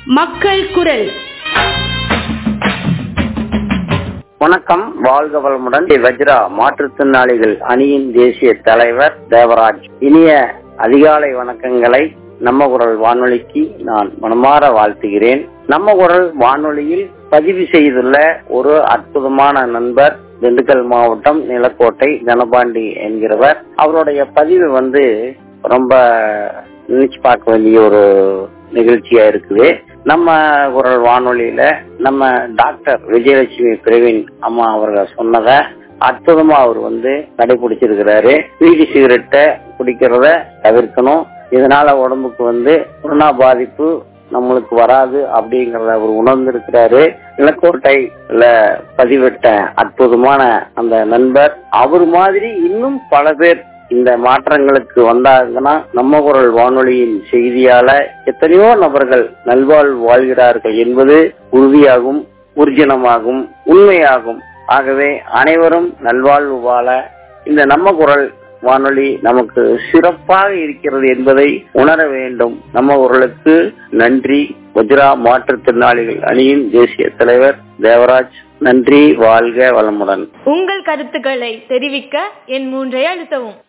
மக்கள் குரல் வணக்கம் வாழ்க வளமுடன் ஸ்ரீ வஜ்ரா மாற்றுத்திறனாளிகள் அணியின் தேசிய தலைவர் தேவராஜ் இனிய அதிகாலை வணக்கங்களை நம்ம குரல் வானொலிக்கு நான் மனமாற வாழ்த்துகிறேன் நம்ம குரல் வானொலியில் பதிவு செய்துள்ள ஒரு அற்புதமான நண்பர் திண்டுக்கல் மாவட்டம் நிலக்கோட்டை தனபாண்டி என்கிறவர் அவருடைய பதிவு வந்து ரொம்ப நினைச்சு பார்க்க வேண்டிய ஒரு நிகழ்ச்சியா இருக்குது நம்ம குரல் வானொலியில நம்ம டாக்டர் விஜயலட்சுமி பிரவீன் அம்மா அவர்கள் சொன்னதை அற்புதமா அவர் வந்து கடைபிடிச்சிருக்கிறாரு பீடி சிகரெட்டை குடிக்கிறத தவிர்க்கணும் இதனால உடம்புக்கு வந்து கொரோனா பாதிப்பு நம்மளுக்கு வராது அப்படிங்கறத அவர் உணர்ந்திருக்கிறாரு நிலக்கோட்டையில பதிவிட்ட அற்புதமான அந்த நண்பர் அவர் மாதிரி இன்னும் பல பேர் இந்த மாற்றங்களுக்கு வந்தாங்கன்னா நம்ம குரல் வானொலியின் செய்தியால எத்தனையோ நபர்கள் நல்வாழ்வு வாழ்கிறார்கள் என்பது உறுதியாகும் ஊர்ஜினமாகும் உண்மையாகும் ஆகவே அனைவரும் நல்வாழ்வு வாழ இந்த நம்ம குரல் வானொலி நமக்கு சிறப்பாக இருக்கிறது என்பதை உணர வேண்டும் நம்ம குரலுக்கு நன்றி வஜ்ரா மாற்றுத்திறனாளிகள் அணியின் தேசிய தலைவர் தேவராஜ் நன்றி வாழ்க வளமுடன் உங்கள் கருத்துக்களை தெரிவிக்க என் மூன்றை அழுத்தவும்